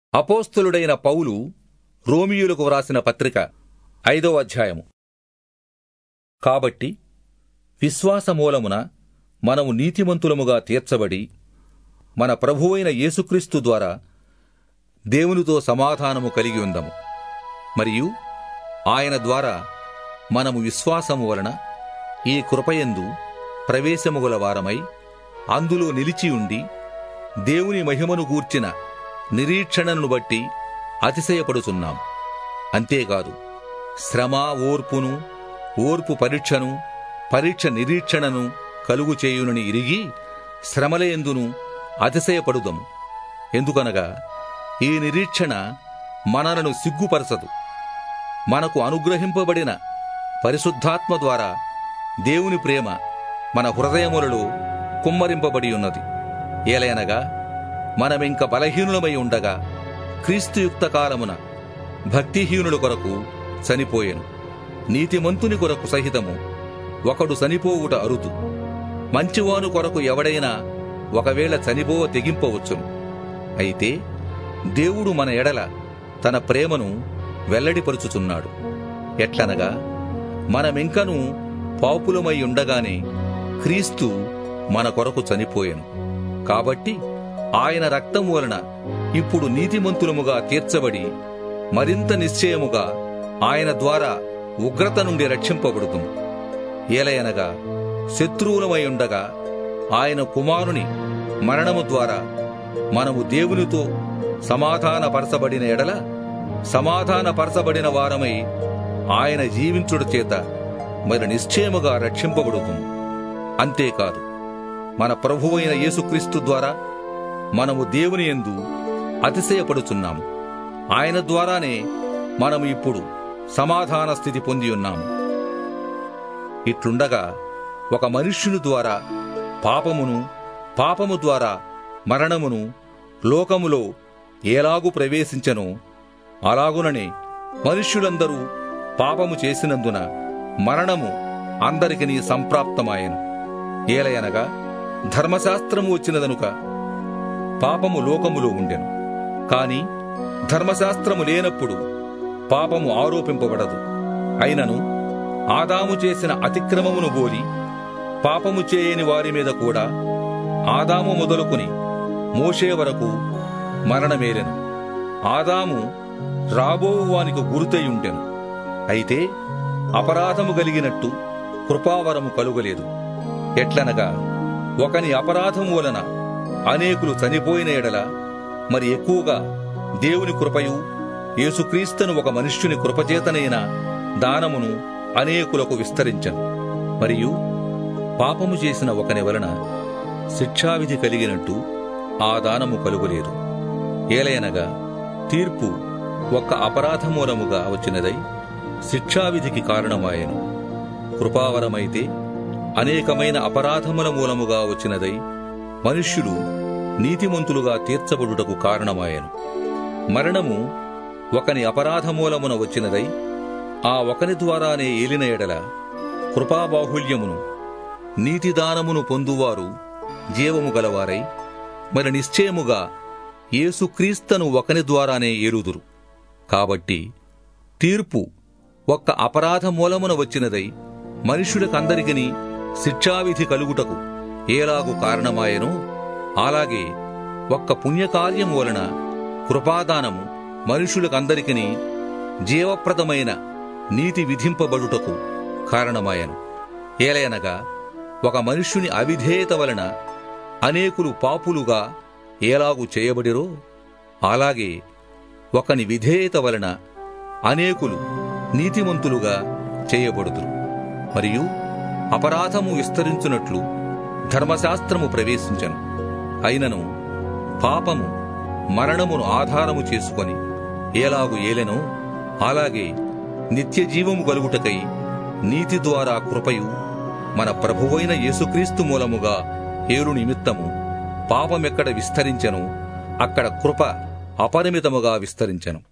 అపోస్తులుడైన పౌలు రోమియులకు వ్రాసిన పత్రిక ఐదవ అధ్యాయము కాబట్టి విశ్వాసమూలమున మనము నీతిమంతులముగా తీర్చబడి మన ప్రభువైన యేసుక్రీస్తు ద్వారా దేవునితో సమాధానము కలిగి ఉందము మరియు ఆయన ద్వారా మనము విశ్వాసము వలన ఈ కృపయందు ప్రవేశముగల వారమై అందులో నిలిచి ఉండి దేవుని మహిమను గూర్చిన నిరీక్షణను బట్టి అతిశయపడుచున్నాం అంతేకాదు శ్రమ ఓర్పును ఓర్పు పరీక్షను పరీక్ష నిరీక్షణను కలుగు చేయునని ఇరిగి శ్రమలయందును అతిశయపడుదము ఎందుకనగా ఈ నిరీక్షణ మనలను సిగ్గుపరచదు మనకు అనుగ్రహింపబడిన పరిశుద్ధాత్మ ద్వారా దేవుని ప్రేమ మన హృదయములలో కుమ్మరింపబడి ఉన్నది ఏలయనగా మనమింక బలహీనులమై ఉండగా క్రీస్తుయుక్త కాలమున భక్తిహీనుల కొరకు చనిపోయెను నీతిమంతుని కొరకు సహితము ఒకడు చనిపోవుట అరుదు మంచివాను కొరకు ఎవడైనా ఒకవేళ చనిపోవ తెగింపవచ్చును అయితే దేవుడు మన ఎడల తన ప్రేమను వెల్లడిపరుచుచున్నాడు ఎట్లనగా మనమింకను పాపులమై ఉండగానే క్రీస్తు మన కొరకు చనిపోయెను కాబట్టి ఆయన రక్తం వలన ఇప్పుడు నీతిమంతులముగా తీర్చబడి మరింత నిశ్చయముగా ఆయన ద్వారా ఉగ్రత నుండి రక్షింపబడుతుము ఏలయనగా శత్రువులమై ఉండగా ఆయన కుమారుని మరణము ద్వారా మనము దేవునితో సమాధానపరచబడిన ఎడల సమాధానపరచబడిన వారమై ఆయన జీవించుట చేత మరి నిశ్చయముగా రక్షింపబడుతుంది అంతేకాదు మన ప్రభువైన యేసుక్రీస్తు ద్వారా మనము దేవుని యందు అతిశయపడుచున్నాము ఆయన ద్వారానే మనము ఇప్పుడు సమాధాన స్థితి పొంది ఉన్నాము ఇట్లుండగా ఒక మనుష్యుని ద్వారా పాపమును పాపము ద్వారా మరణమును లోకములో ఎలాగు ప్రవేశించనో అలాగుననే మనుష్యులందరూ పాపము చేసినందున మరణము అందరికిని సంప్రాప్తమాయెను ఏలయనగా ధర్మశాస్త్రము వచ్చినదనుక పాపము లోకములో ఉండెను కాని ధర్మశాస్త్రము లేనప్పుడు పాపము ఆరోపింపబడదు అయినను ఆదాము చేసిన అతిక్రమమును బోలి పాపము చేయని వారి మీద కూడా ఆదాము మొదలుకుని మోషే వరకు మరణమేలెను ఆదాము రాబోవు వానికి గురుతయుండెను అయితే అపరాధము కలిగినట్టు కృపావరము కలుగలేదు ఎట్లనగా ఒకని అపరాధము వలన అనేకులు చనిపోయిన ఎడల మరి ఎక్కువగా దేవుని కృపయు యేసుక్రీస్తును ఒక మనుష్యుని కృపచేతనైన దానమును అనేకులకు విస్తరించను మరియు పాపము చేసిన ఒకని వలన శిక్షావిధి కలిగినట్టు ఆ దానము కలుగులేదు ఏలయనగా తీర్పు ఒక్క అపరాధమూలముగా వచ్చినదై శిక్షావిధికి కారణమాయెను కృపావరమైతే అనేకమైన అపరాధముల మూలముగా వచ్చినదై మనుష్యులు నీతిమంతులుగా తీర్చబడుటకు కారణమాయెను మరణము ఒకని అపరాధమూలమున వచ్చినదై ఆ ఒకని ద్వారానే ఏలిన ఎడల కృపాబాహుల్యమును నీతిదానమును పొందువారు జీవము గలవారై మరి నిశ్చయముగా యేసుక్రీస్తను ఒకని ద్వారానే ఏలుదురు కాబట్టి తీర్పు ఒక్క అపరాధ మూలమున వచ్చినదై మనుష్యులకందరికిని శిక్షావిధి కలుగుటకు ఏలాగు కారణమాయనో అలాగే ఒక్క పుణ్యకార్యం వలన కృపాదానము మనుషులకందరికిని జీవప్రదమైన నీతి విధింపబడుటకు కారణమాయను ఏలయనగా ఒక మనుష్యుని అవిధేయత వలన అనేకులు పాపులుగా ఏలాగు చేయబడిరో అలాగే ఒకని విధేయత వలన అనేకులు నీతిమంతులుగా చేయబడుదురు మరియు అపరాధము విస్తరించున్నట్లు ధర్మశాస్త్రము ప్రవేశించను అయినను పాపము మరణమును ఆధారము చేసుకొని ఏలాగు ఏలెనో అలాగే నిత్య జీవము కలుగుటకై నీతి ద్వారా కృపయు మన ప్రభువైన యేసుక్రీస్తు మూలముగా ఏరు నిమిత్తము పాపమెక్కడ విస్తరించెను అక్కడ కృప అపరిమితముగా విస్తరించెను